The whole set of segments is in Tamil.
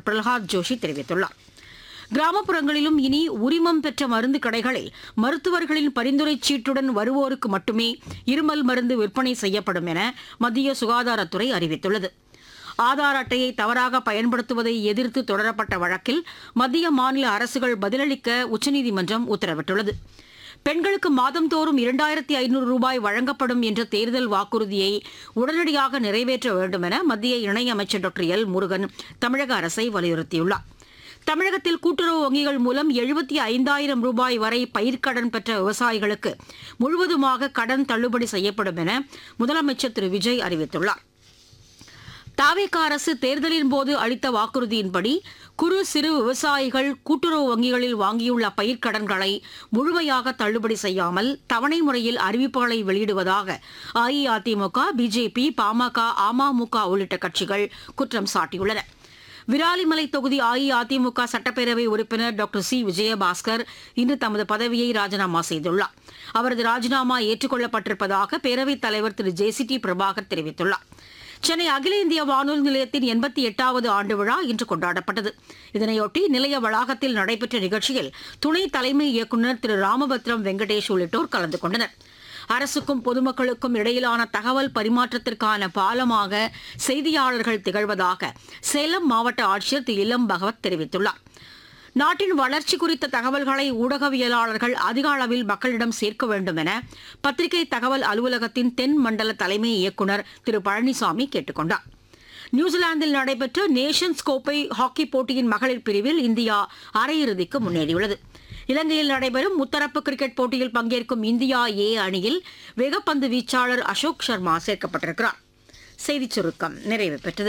டாக்டர் பிரகலாத் ஜோஷி தெரிவித்துள்ளார் கிராமப்புறங்களிலும் இனி உரிமம் பெற்ற மருந்து கடைகளில் மருத்துவர்களின் பரிந்துரை சீட்டுடன் வருவோருக்கு மட்டுமே இருமல் மருந்து விற்பனை செய்யப்படும் என மத்திய சுகாதாரத்துறை அறிவித்துள்ளது ஆதார் அட்டையை தவறாக பயன்படுத்துவதை எதிர்த்து தொடரப்பட்ட வழக்கில் மத்திய மாநில அரசுகள் பதிலளிக்க உச்சநீதிமன்றம் உத்தரவிட்டுள்ளது பெண்களுக்கு மாதந்தோறும் இரண்டாயிரத்தி ஐநூறு ரூபாய் வழங்கப்படும் என்ற தேர்தல் வாக்குறுதியை உடனடியாக நிறைவேற்ற வேண்டும் என மத்திய இணையமைச்சர் டாக்டர் எல் முருகன் தமிழக அரசை வலியுறுத்தியுள்ளார் தமிழகத்தில் கூட்டுறவு வங்கிகள் மூலம் எழுபத்தி ஐந்தாயிரம் ரூபாய் வரை பயிர்க்கடன் பெற்ற விவசாயிகளுக்கு முழுவதுமாக கடன் தள்ளுபடி செய்யப்படும் என முதலமைச்சர் திரு விஜய் அறிவித்துள்ளார் தாவேக அரசு தேர்தலின் போது அளித்த வாக்குறுதியின்படி குறு சிறு விவசாயிகள் கூட்டுறவு வங்கிகளில் வாங்கியுள்ள பயிர்க்கடன்களை முழுமையாக தள்ளுபடி செய்யாமல் தவணை முறையில் அறிவிப்புகளை வெளியிடுவதாக அஇஅதிமுக பிஜேபி பாமக அமமுக உள்ளிட்ட கட்சிகள் குற்றம் சாட்டியுள்ளன விராலிமலை தொகுதி அஇஅதிமுக சட்டப்பேரவை உறுப்பினர் டாக்டர் சி விஜயபாஸ்கர் இன்று தமது பதவியை ராஜினாமா செய்துள்ளார் அவரது ராஜினாமா ஏற்றுக்கொள்ளப்பட்டிருப்பதாக பேரவைத் தலைவர் Thiru J C D Prabhakar தெரிவித்துள்ளார் சென்னை அகில இந்திய வானொலி நிலையத்தின் எண்பத்தி எட்டாவது ஆண்டு விழா இன்று கொண்டாடப்பட்டது இதனையொட்டி நிலைய வளாகத்தில் நடைபெற்ற நிகழ்ச்சியில் துணை தலைமை இயக்குநர் திரு ராமபத்ரம் வெங்கடேஷ் உள்ளிட்டோர் கலந்து கொண்டனர் அரசுக்கும் பொதுமக்களுக்கும் இடையிலான தகவல் பரிமாற்றத்திற்கான பாலமாக செய்தியாளர்கள் திகழ்வதாக சேலம் மாவட்ட ஆட்சியர் திரு இளம் பகவத் தெரிவித்துள்ளார் நாட்டின் வளர்ச்சி குறித்த தகவல்களை ஊடகவியலாளர்கள் அதிக அளவில் மக்களிடம் சேர்க்க வேண்டும் என பத்திரிகை தகவல் அலுவலகத்தின் தென் மண்டல தலைமை இயக்குநர் திரு பழனிசாமி கேட்டுக் கொண்டார் நியூசிலாந்தில் நடைபெற்ற நேஷன்ஸ் கோப்பை ஹாக்கி போட்டியின் மகளிர் பிரிவில் இந்தியா அரையிறுதிக்கு முன்னேறியுள்ளது இலங்கையில் நடைபெறும் முத்தரப்பு கிரிக்கெட் போட்டியில் பங்கேற்கும் இந்தியா ஏ அணியில் வேகப்பந்து வீச்சாளர் அசோக் சர்மா சேர்க்கப்பட்டிருக்கிறார் செய்திச் சுருக்கம் நிறைவு பெற்றது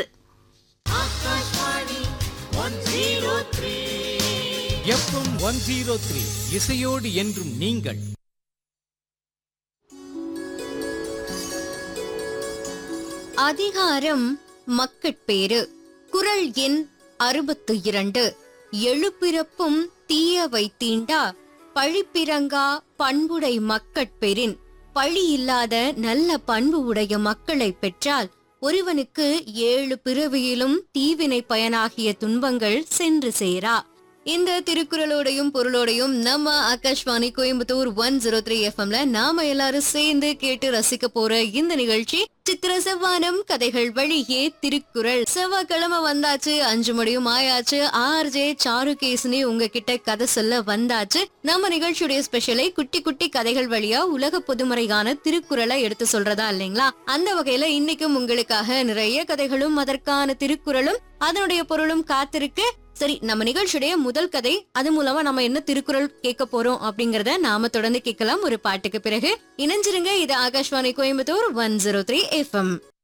எஃப்எம் ஒன் ஜீரோ த்ரீ இசையோடு என்றும் நீங்கள் அதிகாரம் மக்கட்பேறு குரல் எண் அறுபத்து இரண்டு எழுபிறப்பும் தீயவை தீண்டா பழிப்பிறங்கா பண்புடை மக்கட்பெறின் பழி இல்லாத நல்ல பண்பு உடைய மக்களை பெற்றால் ஒருவனுக்கு ஏழு பிறவியிலும் தீவினை பயனாகிய துன்பங்கள் சென்று சேரா இந்த திருக்குறளோடையும் பொருளோடையும் நம்ம Akashvani Coimbatore one zero three எஃப்எம்ல நாம எல்லாரும் சேர்ந்து கேட்டு ரசிக்க போற இந்த நிகழ்ச்சி சித்திர செவ்வானம் கதைகள் வழியே திருக்குறள் செவ்வாய்க்கிழமை வந்தாச்சு அஞ்சு மணியும் ஆயாச்சு ஆர்ஜே சாருகேசனி உங்ககிட்ட கதை சொல்ல வந்தாச்சு நம்ம நிகழ்ச்சியுடைய ஸ்பெஷலை குட்டி குட்டி கதைகள் வழியா உலக பொதுமறையான திருக்குறளை எடுத்து சொல்றதா இல்லைங்களா அந்த வகையில இன்னைக்கும் உங்களுக்காக நிறைய கதைகளும் அதற்கான திருக்குறளும் அதனுடைய பொருளும் காத்திருக்கு சரி நம்ம நிகழ்ச்சியுடைய முதல் கதை அது மூலமா நம்ம என்ன திருக்குறள் கேட்க போறோம் அப்படிங்கறத நாம தொடர்ந்து கேட்கலாம் ஒரு பாட்டுக்கு பிறகு இணைஞ்சிருங்க இது Akashvani Coimbatore one zero three FM